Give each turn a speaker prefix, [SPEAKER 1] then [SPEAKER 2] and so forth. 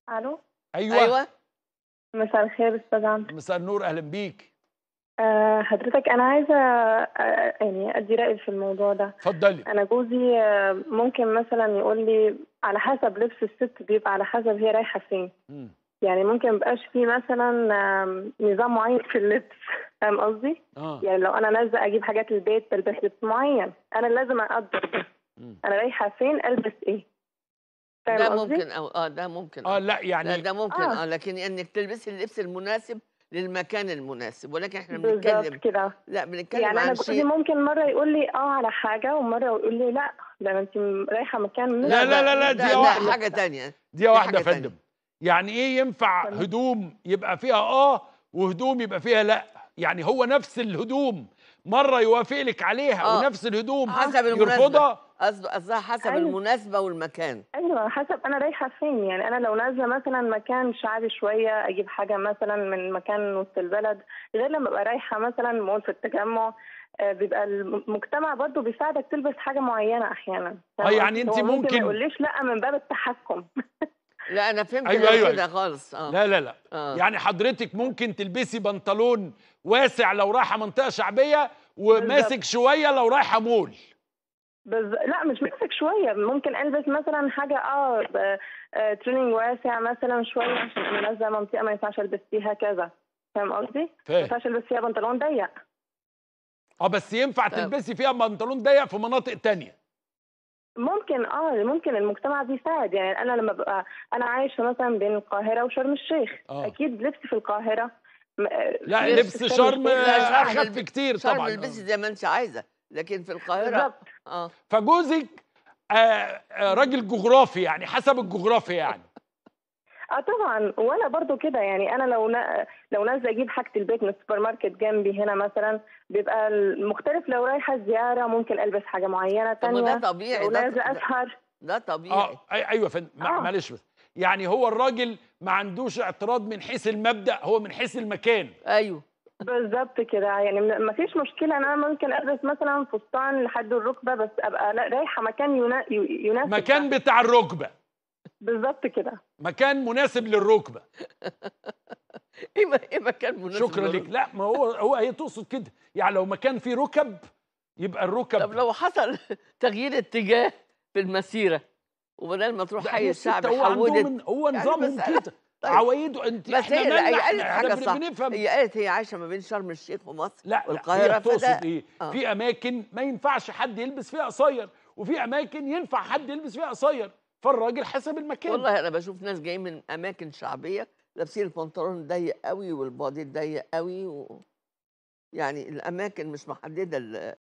[SPEAKER 1] الو
[SPEAKER 2] ايوه,
[SPEAKER 3] ايوه
[SPEAKER 1] مساء الخير استاذ عمرو
[SPEAKER 2] مساء النور اهلا بيك
[SPEAKER 1] أه حضرتك انا عايزه أه يعني ادي رايي في الموضوع ده
[SPEAKER 2] اتفضلي
[SPEAKER 1] انا جوزي آه، ممكن مثلا يقول لي على حسب لبس الست بيبقى على حسب هي رايحه فين
[SPEAKER 2] مم.
[SPEAKER 1] يعني ممكن مبقاش فيه مثلا آم، نظام معين في اللبس فاهم قصدي
[SPEAKER 2] اه
[SPEAKER 1] يعني لو انا نازله اجيب حاجات البيت بلبس لبس معين انا لازم اقدر ده
[SPEAKER 2] مم.
[SPEAKER 1] انا رايحه فين البس ايه فاهم
[SPEAKER 3] ده
[SPEAKER 1] قصدي؟
[SPEAKER 3] ممكن أو اه ده ممكن
[SPEAKER 2] اه لا
[SPEAKER 3] لا
[SPEAKER 2] يعني
[SPEAKER 3] ده ممكن
[SPEAKER 1] آه.
[SPEAKER 3] اه لكن انك تلبسي اللبس المناسب للمكان المناسب ولكن احنا
[SPEAKER 1] بالظبط
[SPEAKER 3] بنتكلم
[SPEAKER 1] كده
[SPEAKER 3] لا بنتكلم
[SPEAKER 1] يعني انا
[SPEAKER 3] عن
[SPEAKER 1] جوزي
[SPEAKER 3] شيء
[SPEAKER 1] ممكن مره يقول لي اه على حاجه ومره يقول لي لا ده انت رايحه مكان مش
[SPEAKER 2] لا، لا، لا، لا،
[SPEAKER 3] ده,
[SPEAKER 2] دي
[SPEAKER 3] ده
[SPEAKER 2] واحدة.
[SPEAKER 3] حاجه تانية
[SPEAKER 2] دي واحده
[SPEAKER 3] حاجة
[SPEAKER 2] يا فندم
[SPEAKER 3] تانية.
[SPEAKER 2] يعني ايه ينفع
[SPEAKER 1] تمام.
[SPEAKER 2] هدوم يبقى فيها اه وهدوم يبقى فيها لا يعني هو نفس الهدوم مره يوافق لك عليها
[SPEAKER 3] آه.
[SPEAKER 2] ونفس الهدوم
[SPEAKER 3] حسب المناسبة.
[SPEAKER 2] يرفضها
[SPEAKER 3] قصده قصدها حسب
[SPEAKER 1] أيوة.
[SPEAKER 3] المناسبه والمكان
[SPEAKER 1] ايوه حسب انا رايحه فين يعني انا لو نازله مثلا مكان شعبي شويه اجيب حاجه مثلا من مكان وسط البلد غير لما ابقى رايحه مثلا مول في التجمع آه، بيبقى المجتمع برضو بيساعدك تلبس حاجه معينه احيانا فاهم
[SPEAKER 2] آه، يعني
[SPEAKER 1] قصدي؟
[SPEAKER 2] أنت
[SPEAKER 1] هو
[SPEAKER 2] ممكن-
[SPEAKER 1] ما يقوليش لا من باب التحكم
[SPEAKER 3] لا انا فهمت
[SPEAKER 2] أيوة،
[SPEAKER 3] غير
[SPEAKER 2] أيوة،
[SPEAKER 3] كده
[SPEAKER 2] أيوة.
[SPEAKER 3] خالص اه
[SPEAKER 2] لا لا لا
[SPEAKER 3] آه.
[SPEAKER 2] يعني حضرتك ممكن تلبسي بنطلون واسع لو رايحه منطقه شعبيه وماسك
[SPEAKER 1] بالظبط.
[SPEAKER 2] شويه لو رايحه مول
[SPEAKER 1] بز... لا مش ماسك شويه ممكن البس مثلا حاجه اه ب... آه، تريننج واسع مثلا شويه عشان انا نازله منطقه ما ينفعش البس فيها كذا فاهم قصدي؟ ما
[SPEAKER 2] فاهم
[SPEAKER 1] ينفعش البس فيها بنطلون ضيق
[SPEAKER 2] اه بس ينفع
[SPEAKER 3] فاهم.
[SPEAKER 2] تلبسي فيها بنطلون ضيق في مناطق تانية
[SPEAKER 1] ممكن اه ممكن المجتمع بيساعد يعني انا لما ببقى انا عايشه مثلا بين القاهره وشرم الشيخ
[SPEAKER 2] آه.
[SPEAKER 1] اكيد لبسي في القاهره م- آه،
[SPEAKER 2] لا
[SPEAKER 3] لبس
[SPEAKER 2] لبس
[SPEAKER 1] في
[SPEAKER 2] شرم
[SPEAKER 3] لا، شرم
[SPEAKER 2] اخف
[SPEAKER 3] الب-
[SPEAKER 2] كتير
[SPEAKER 3] شرم
[SPEAKER 2] طبعا
[SPEAKER 3] البسي زي ما انت عايزه لكن في القاهره
[SPEAKER 1] بالظبط
[SPEAKER 3] اه
[SPEAKER 2] فجوزك آه، آه، راجل جغرافي يعني حسب الجغرافيا يعني
[SPEAKER 1] اه طبعا وانا برضو كده يعني انا لو نا... لو نازله اجيب حاجه البيت من السوبر ماركت جنبي هنا مثلا بيبقى المختلف لو رايحه زياره ممكن البس حاجه معينه
[SPEAKER 3] طب ما
[SPEAKER 1] تانية
[SPEAKER 3] ده طبيعي
[SPEAKER 1] لو
[SPEAKER 3] ده,
[SPEAKER 1] نازله
[SPEAKER 3] ده,
[SPEAKER 1] اسهر
[SPEAKER 3] ده طبيعي
[SPEAKER 2] اه أي- ايوه يا فندم مع-
[SPEAKER 1] آه.
[SPEAKER 2] معلش بس يعني هو الراجل ما عندوش اعتراض من حيث المبدا هو من حيث المكان
[SPEAKER 3] ايوه
[SPEAKER 1] بالظبط كده يعني ما فيش مشكله ان انا ممكن البس مثلا فستان لحد الركبه بس ابقى لا- رايحه مكان ينا... ي- يناسب
[SPEAKER 2] مكان
[SPEAKER 1] ده.
[SPEAKER 2] بتاع الركبه
[SPEAKER 1] بالظبط كده
[SPEAKER 2] مكان مناسب للركبه
[SPEAKER 3] ايه ما- ايه مكان مناسب
[SPEAKER 2] شكرا
[SPEAKER 3] للركب؟
[SPEAKER 2] لك لا ما هو هو هي تقصد كده يعني لو مكان فيه ركب يبقى
[SPEAKER 3] طب
[SPEAKER 2] الركب
[SPEAKER 3] لو حصل تغيير اتجاه في المسيره وبدل ما تروح
[SPEAKER 2] ده
[SPEAKER 3] حي
[SPEAKER 2] يا ست
[SPEAKER 3] الشعب
[SPEAKER 2] هو عندهم
[SPEAKER 3] حودت
[SPEAKER 2] من- هو
[SPEAKER 3] يعني
[SPEAKER 2] نظامهم
[SPEAKER 3] مسألة.
[SPEAKER 2] كده
[SPEAKER 3] طيب.
[SPEAKER 2] عوايده انت
[SPEAKER 3] بس
[SPEAKER 2] احنا
[SPEAKER 3] هي لا، هي
[SPEAKER 2] مالنا
[SPEAKER 3] قالت
[SPEAKER 2] احنا
[SPEAKER 3] حاجه
[SPEAKER 2] بن-
[SPEAKER 3] صح
[SPEAKER 2] بنفهم
[SPEAKER 3] هي قالت هي عايشه ما بين شرم الشيخ ومصر
[SPEAKER 2] لا لا
[SPEAKER 3] والقاهره
[SPEAKER 2] هي تقصد
[SPEAKER 3] فده
[SPEAKER 2] ايه
[SPEAKER 3] آه.
[SPEAKER 2] في اماكن ما ينفعش حد يلبس فيها قصير وفي اماكن ينفع حد يلبس فيها قصير فالراجل حسب المكان
[SPEAKER 3] والله انا بشوف ناس جايين من اماكن شعبيه لابسين البنطلون ضيق قوي والبادي ضيق قوي و... يعني الاماكن مش محدده ال-